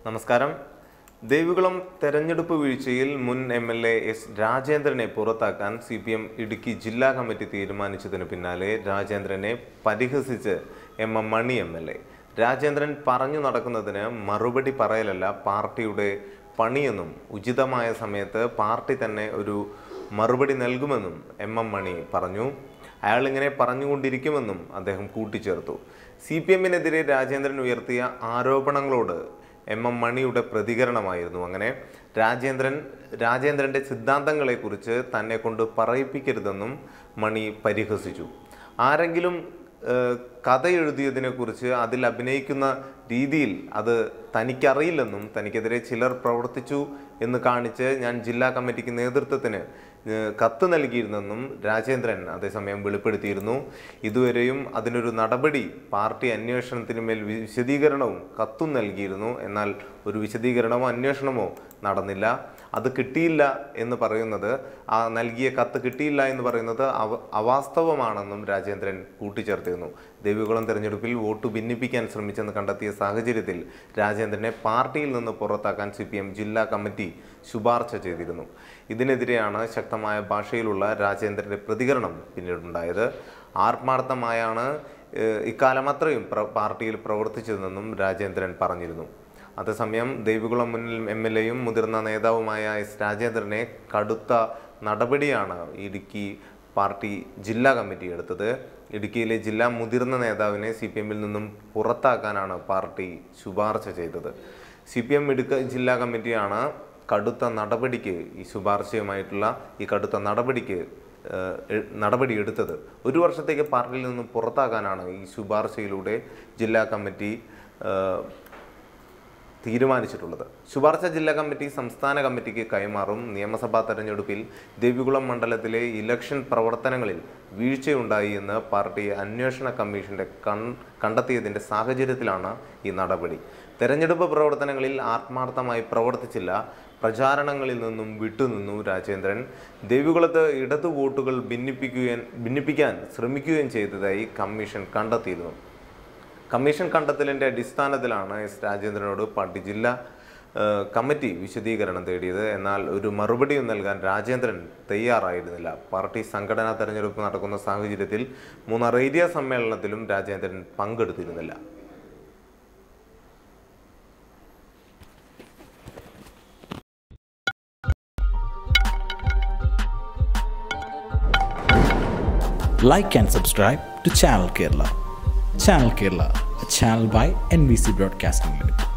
നമസ്കാരം ദേവികുളം തെരഞ്ഞെടുപ്പ് വീഴ്ചയിൽ മുൻ എം എൽ എ എസ് രാജേന്ദ്രനെ പുറത്താക്കാൻ സി പി എം ഇടുക്കി ജില്ലാ കമ്മിറ്റി തീരുമാനിച്ചതിന് പിന്നാലെ രാജേന്ദ്രനെ പരിഹസിച്ച് M M Mani M L A Rajendran പറഞ്ഞു നടക്കുന്നതിന് മറുപടി പറയലല്ല പാർട്ടിയുടെ പണിയെന്നും ഉചിതമായ സമയത്ത് പാർട്ടി തന്നെ ഒരു മറുപടി നൽകുമെന്നും എം എം മണി പറഞ്ഞു അയാൾ ഇങ്ങനെ പറഞ്ഞുകൊണ്ടിരിക്കുമെന്നും അദ്ദേഹം കൂട്ടിച്ചേർത്തു സി പി എമ്മിനെതിരെ രാജേന്ദ്രൻ ഉയർത്തിയ ആരോപണങ്ങളോട് എം എം മണിയുടെ പ്രതികരണമായിരുന്നു അങ്ങനെ രാജേന്ദ്രൻ രാജേന്ദ്രൻ്റെ സിദ്ധാന്തങ്ങളെക്കുറിച്ച് തന്നെ കൊണ്ട് പറയിപ്പിക്കരുതെന്നും മണി പരിഹസിച്ചു ആരെങ്കിലും ഏഹ്, കഥ എഴുതിയതിനെക്കുറിച്ച് അതിൽ അഭിനയിക്കുന്ന രീതിയിൽ അത് തനിക്കറിയില്ലെന്നും തനിക്കെതിരെ ചിലർ പ്രവർത്തിച്ചു എന്ന് കാണിച്ച് ഞാൻ ജില്ലാ കമ്മിറ്റിക്ക് നേതൃത്വത്തിന് ഏഹ്, കത്ത് നൽകിയിരുന്നെന്നും രാജേന്ദ്രൻ അതേസമയം വെളിപ്പെടുത്തിയിരുന്നു ഇതുവരെയും അതിനൊരു നടപടി പാർട്ടി അന്വേഷണത്തിന് മേൽ വിശദീകരണവും കത്തും നൽകിയിരുന്നു എന്നാൽ ഒരു വിശദീകരണമോ അന്വേഷണമോ നടന്നില്ല അത് കിട്ടിയില്ല എന്ന് പറയുന്നത് ആ നൽകിയ കത്ത് കിട്ടിയില്ല എന്ന് പറയുന്നത് അവ അവാസ്തവമാണെന്നും രാജേന്ദ്രൻ കൂട്ടിച്ചേർത്തിരുന്നു ദേവികുളം തെരഞ്ഞെടുപ്പിൽ വോട്ട് ഭിന്നിപ്പിക്കാൻ ശ്രമിച്ചെന്ന് കണ്ടെത്തിയ സാഹചര്യത്തിൽ രാജേന്ദ്രനെ പാർട്ടിയിൽ നിന്ന് പുറത്താക്കാൻ സി ജില്ലാ കമ്മിറ്റി ശുപാർശ ചെയ്തിരുന്നു ഇതിനെതിരെയാണ് ശക്തമായ ഭാഷയിലുള്ള രാജേന്ദ്രന്റെ പ്രതികരണം പിന്നീടുണ്ടായത് ആത്മാർത്ഥമായാണ് ഏഹ്, ഇക്കാലം അത്രയും പ്ര- പാർട്ടിയിൽ പ്രവർത്തിച്ചതെന്നും രാജേന്ദ്രൻ പറഞ്ഞിരുന്നു അതേസമയം ദേവികുളം മുൻ എം എൽ എയും മുതിർന്ന നേതാവുമായ എസ് രാജേന്ദ്രനെ കടുത്ത നടപടിയാണ് ഇടുക്കി പാർട്ടി ജില്ലാ കമ്മിറ്റി എടുത്തത് ഇടുക്കിയിലെ ജില്ലാ മുതിർന്ന നേതാവിനെ സി പി എമ്മിൽ നിന്നും പുറത്താക്കാനാണ് പാർട്ടി ശുപാർശ ചെയ്തത് സി പി എം ഇടുക്ക ജില്ലാ കമ്മിറ്റിയാണ് കടുത്ത നടപടിക്ക് ഈ ശുപാർശയുമായിട്ടുള്ള ഈ കടുത്ത നടപടിക്ക് ഏഹ്, എ- നടപടി എടുത്തത് ഒരു വർഷത്തേക്ക് പാർട്ടിയിൽ നിന്നും പുറത്താക്കാനാണ് ഈ ശുപാർശയിലൂടെ ജില്ലാ കമ്മിറ്റി ഏഹ്, തീരുമാനിച്ചിട്ടുള്ളത് ശുപാർശ ജില്ലാ കമ്മിറ്റി സംസ്ഥാന കമ്മിറ്റിക്ക് കൈമാറും നിയമസഭാ തെരഞ്ഞെടുപ്പിൽ ദേവികുളം മണ്ഡലത്തിലെ ഇലക്ഷൻ പ്രവർത്തനങ്ങളിൽ വീഴ്ചയുണ്ടായി എന്ന് പാർട്ടി അന്വേഷണ കമ്മീഷന്റെ കൺ കണ്ടെത്തിയതിന്റെ സാഹചര്യത്തിലാണ് ഈ നടപടി തെരഞ്ഞെടുപ്പ് പ്രവർത്തനങ്ങളിൽ ആത്മാർത്ഥമായി പ്രവർത്തിച്ചില്ല പ്രചാരണങ്ങളിൽ നിന്നും വിട്ടുനിന്നു രാജേന്ദ്രൻ ദേവികുളത്ത് ഇടതു വോട്ടുകൾ ഭിന്നിപ്പിക്കുകയും ഭിന്നിപ്പിക്കാൻ ശ്രമിക്കുകയും ചെയ്തതായി കമ്മീഷൻ കണ്ടെത്തിയിരുന്നു കമ്മീഷൻ കണ്ടെത്തലിൻ്റെ അടിസ്ഥാനത്തിലാണ് എസ് രാജേന്ദ്രനോട് പാർട്ടി ജില്ലാ ഏഹ്, കമ്മിറ്റി വിശദീകരണം തേടിയത് എന്നാൽ ഒരു മറുപടിയും നൽകാൻ രാജേന്ദ്രൻ തയ്യാറായിരുന്നില്ല പാർട്ടി സംഘടനാ തെരഞ്ഞെടുപ്പ് നടക്കുന്ന സാഹചര്യത്തിൽ മൂന്നാർ ഏരിയ സമ്മേളനത്തിലും രാജേന്ദ്രൻ പങ്കെടുത്തിരുന്നില്ല like and subscribe to Channel Kerala. Channel Kerala, a channel by NBC Broadcasting Limited.